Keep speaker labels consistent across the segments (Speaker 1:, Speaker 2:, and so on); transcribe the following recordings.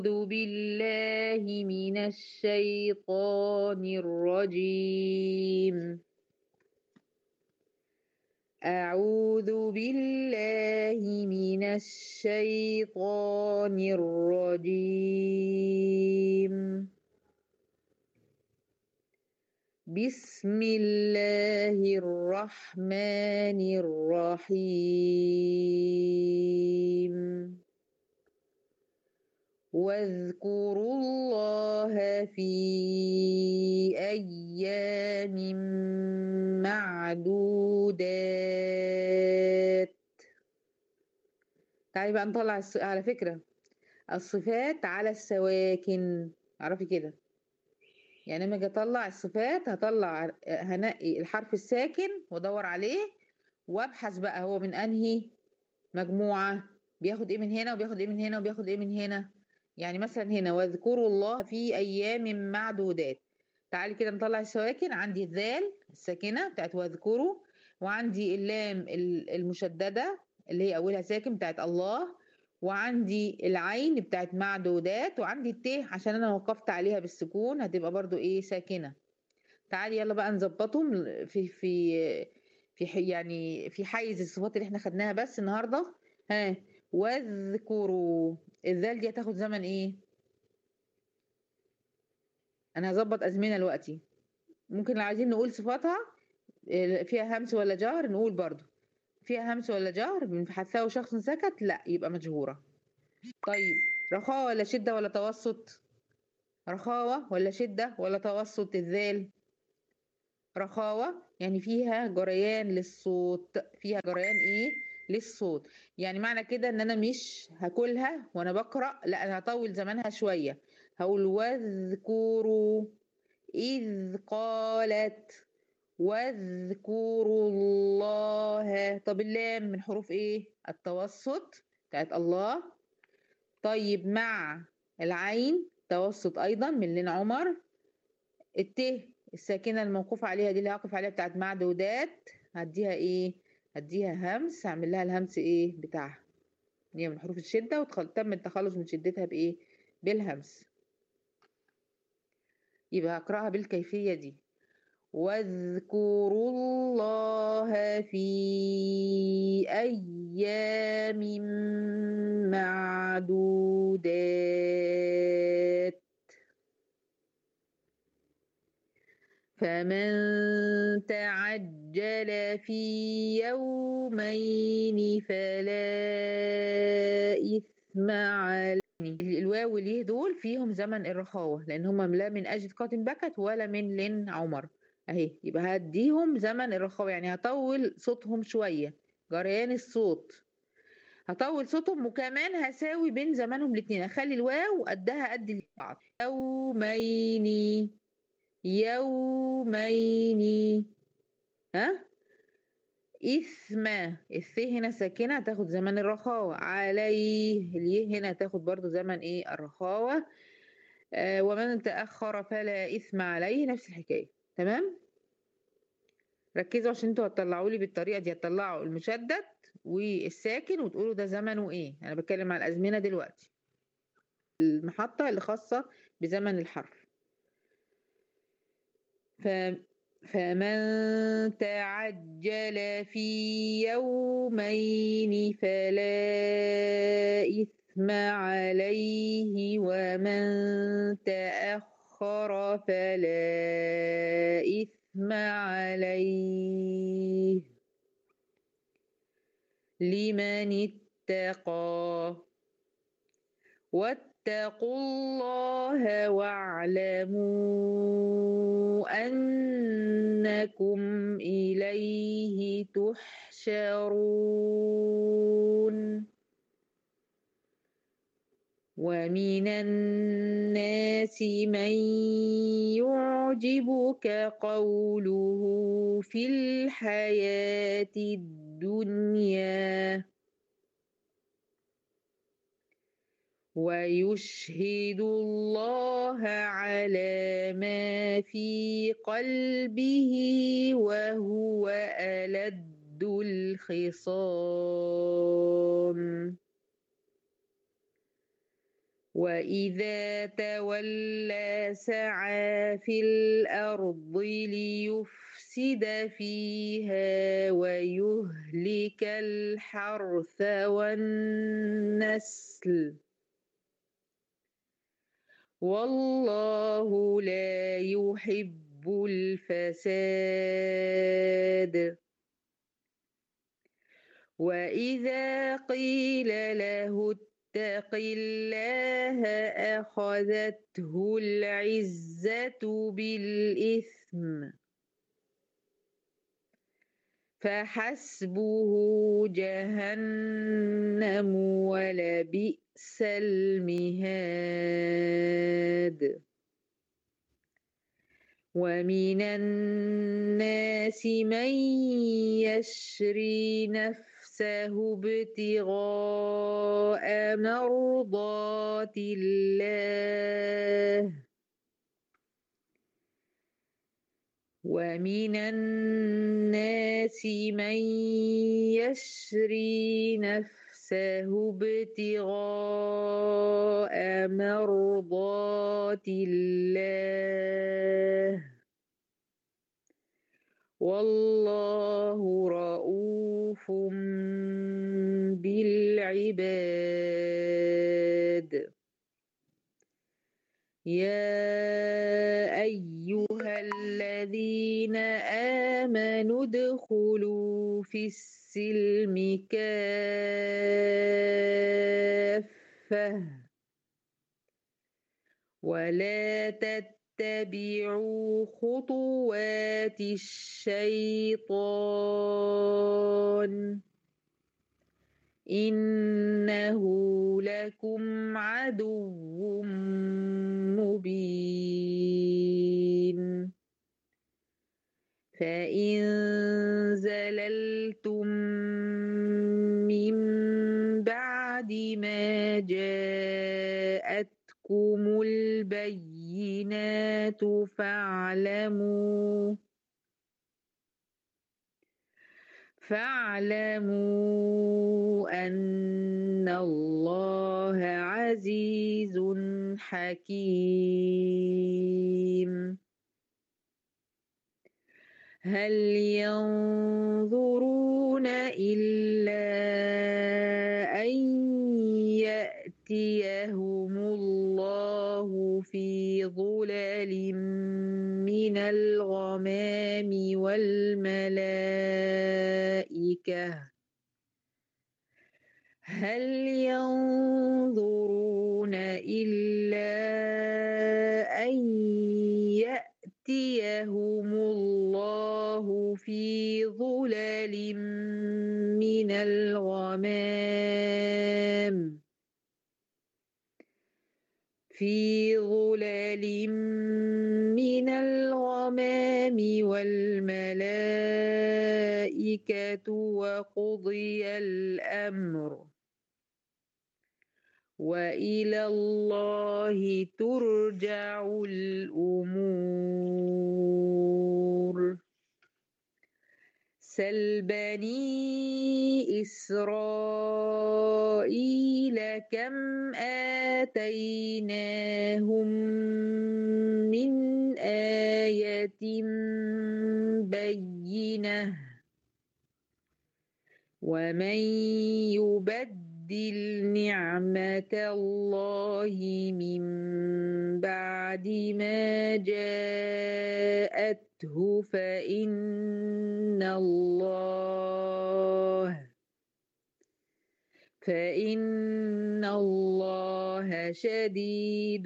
Speaker 1: أعوذ بالله من الشيطان الرجيم أعوذ بالله من الشيطان الرجيم بسم الله الرحمن الرحيم واذكروا الله في أيام معدودات تعالي بقى نطلع الس... على فكرة الصفات على السواكن اعرفي كده يعني لما اجي اطلع الصفات هطلع هنقي الحرف الساكن وادور عليه وابحث بقى هو من انهي مجموعة بياخد ايه من هنا وبياخد ايه من هنا وبياخد ايه من هنا يعني مثلا هنا واذكروا الله في ايام معدودات تعالي كده نطلع السواكن عندي الذال الساكنة بتاعت واذكروا وعندي اللام المشددة اللي هي اولها ساكن بتاعت الله وعندي العين بتاعت معدودات وعندي الت عشان انا وقفت عليها بالسكون هتبقى برضو ايه ساكنة تعالي يلا بقى نظبطهم في في في حي يعني في حيز الصفات اللي احنا خدناها بس النهارده ها واذكروا الذال دي هتاخد زمن ايه انا هظبط ازمنه دلوقتي ممكن لو عايزين نقول صفاتها فيها همس ولا جهر نقول برضو فيها همس ولا جهر بنحثها شخص سكت لا يبقى مجهورة طيب رخاوة ولا شدة ولا توسط رخاوة ولا شدة ولا توسط الذال رخاوة يعني فيها جريان للصوت فيها جريان ايه للصوت يعني معنى كده ان انا مش هاكلها وانا بقرا لا انا هطول زمانها شويه هقول واذكروا اذ قالت واذكروا الله طب اللام من حروف ايه التوسط بتاعت الله طيب مع العين توسط ايضا من لين عمر الت الساكنه الموقوف عليها دي اللي هقف عليها بتاعت معدودات هديها ايه هديها همس هعمل لها الهمس ايه بتاعها هي من حروف الشده وتم التخلص من شدتها بايه بالهمس يبقى هقراها بالكيفيه دي واذكروا الله في ايام معدودات فمن تعجل في يومين فلا إثم عليه الواو واليه دول فيهم زمن الرخاوة لأن هما لا من أجل قاتل بكت ولا من لين عمر أهي يبقى هديهم زمن الرخاوة يعني هطول صوتهم شوية جريان الصوت هطول صوتهم وكمان هساوي بين زمانهم الاتنين اخلي الواو قدها قد بعض يومين يومين ها إثم الث هنا ساكنة هتاخد زمن الرخاوة عليه اليه هنا هتاخد برضو زمن ايه الرخاوة آه ومن تأخر فلا إثم عليه نفس الحكاية تمام ركزوا عشان انتوا هتطلعوا لي بالطريقة دي هتطلعوا المشدد والساكن وتقولوا ده زمنه ايه انا بتكلم على الأزمنة دلوقتي المحطة اللي خاصة بزمن الحرف ف... فمن تعجل في يومين فلا إثم عليه ومن تأخر فلا إثم عليه لمن اتقى واتقوا الله واعلموا أنكم إليه تحشرون ومن الناس من يعجبك قوله في الحياة الدنيا ويشهد الله على ما في قلبه وهو ألد الخصام وإذا تولى سعى في الأرض ليفسد فيها ويهلك الحرث والنسل والله لا يحب الفساد وإذا قيل له اتق الله أخذته العزة بالإثم فحسبه جهنم ولبئس المهاد ومن الناس من يشري نفسه نفسه ابتغاء مرضات الله ومن الناس من يشري نفسه ابتغاء مرضات الله والله رؤوف بالعباد يا أيها الذين آمنوا ادخلوا في السلم كافة ولا تتبعوا خطوات الشيطان إنه لكم عدو مبين فإن زللتم من بعد ما جاءتكم البينات فاعلموا فاعلموا أن الله عزيز حكيم هل ينظرون إلا أن يأتيهم الله في ظلل من الغمام والملائكة هل ينظرون إلا أن يأتيهم الله في ظلل من الغمام في ظلل من الغمام والملائكة وقضي الأمر وإلى الله ترجع الأمور سل بني إسرائيل كم آتيناهم من آية بينة ومن يبدل نعمة الله من بعد ما جاءته فإن الله فإن الله شديد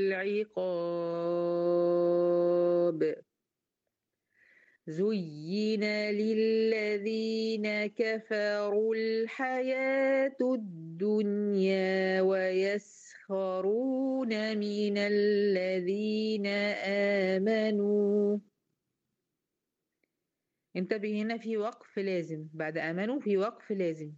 Speaker 1: العقاب زين للذين كفروا الحياة الدنيا ويسخرون من الذين آمنوا انتبه هنا في وقف لازم بعد آمنوا في وقف لازم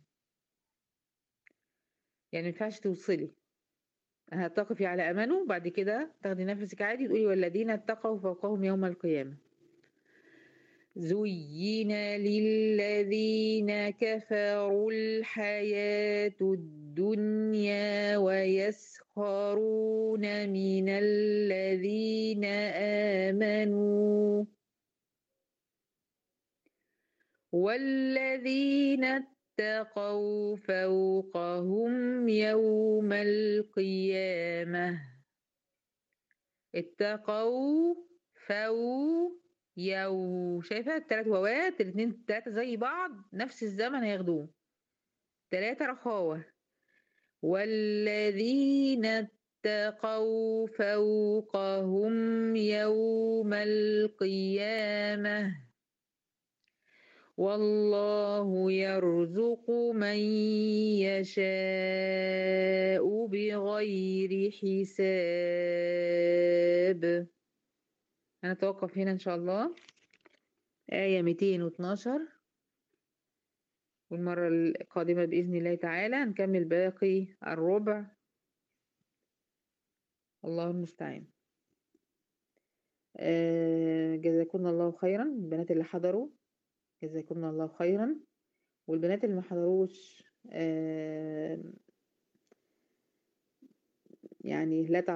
Speaker 1: يعني ما ينفعش توصلي هتقفي على امنوا بعد كده تاخدي نفسك عادي تقولي والذين اتقوا فوقهم يوم القيامه زين للذين كفروا الحياة الدنيا ويسخرون من الذين آمنوا والذين اتقوا فوقهم يوم القيامة اتقوا فو يو شايفة التلات واوات الاتنين التلاتة زي بعض نفس الزمن هياخدوه تلاتة رخاوة والذين اتقوا فوقهم يوم القيامة والله يرزق من يشاء بغير حساب هنتوقف هنا إن شاء الله آية 212 والمرة القادمة بإذن الله تعالى هنكمل باقي الربع الله المستعان آه، جزاكم الله خيرا البنات اللي حضروا جزاكم الله خيرا والبنات اللي ما حضروش آه، يعني لا